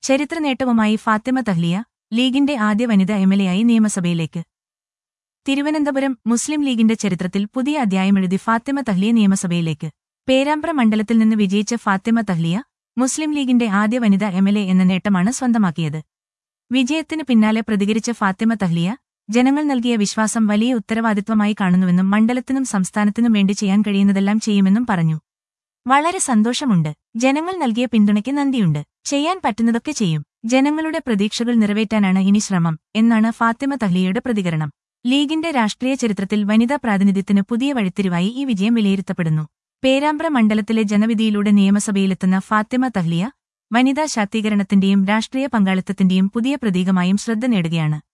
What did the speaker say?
ചരിത്ര നേട്ടവുമായി ഫാത്തിമ തഹ്ലിയ ലീഗിന്റെ ആദ്യ വനിത എംഎൽഎയായി നിയമസഭയിലേക്ക് തിരുവനന്തപുരം മുസ്ലിം ലീഗിന്റെ ചരിത്രത്തിൽ പുതിയ അധ്യായമെഴുതി ഫാത്തിമ തഹ്ലിയ നിയമസഭയിലേക്ക് പേരാമ്പ്ര മണ്ഡലത്തിൽ നിന്ന് വിജയിച്ച ഫാത്തിമ തഹ്ലിയ മുസ്ലിം ലീഗിന്റെ ആദ്യ വനിത എംഎൽഎ എന്ന നേട്ടമാണ് സ്വന്തമാക്കിയത് വിജയത്തിന് പിന്നാലെ പ്രതികരിച്ച ഫാത്തിമ തഹ്ലിയ ജനങ്ങൾ നൽകിയ വിശ്വാസം വലിയ ഉത്തരവാദിത്വമായി കാണുന്നുവെന്നും മണ്ഡലത്തിനും സംസ്ഥാനത്തിനും വേണ്ടി ചെയ്യാൻ കഴിയുന്നതെല്ലാം ചെയ്യുമെന്നും പറഞ്ഞു വളരെ സന്തോഷമുണ്ട് ജനങ്ങൾ നൽകിയ പിന്തുണയ്ക്ക് നന്ദിയുണ്ട് ചെയ്യാൻ പറ്റുന്നതൊക്കെ ചെയ്യും ജനങ്ങളുടെ പ്രതീക്ഷകൾ നിറവേറ്റാനാണ് ഇനി ശ്രമം എന്നാണ് ഫാത്തിമ തഹ്ലിയയുടെ പ്രതികരണം ലീഗിന്റെ രാഷ്ട്രീയ ചരിത്രത്തിൽ വനിതാ പ്രാതിനിധ്യത്തിന് പുതിയ വഴിത്തിരിവായി ഈ വിജയം വിലയിരുത്തപ്പെടുന്നു പേരാമ്പ്ര മണ്ഡലത്തിലെ ജനവിധിയിലൂടെ നിയമസഭയിലെത്തുന്ന ഫാത്തിമ തഹ്ലിയ വനിതാ ശാക്തീകരണത്തിന്റെയും രാഷ്ട്രീയ പങ്കാളിത്തത്തിന്റെയും പുതിയ പ്രതീകമായും ശ്രദ്ധ നേടുകയാണ്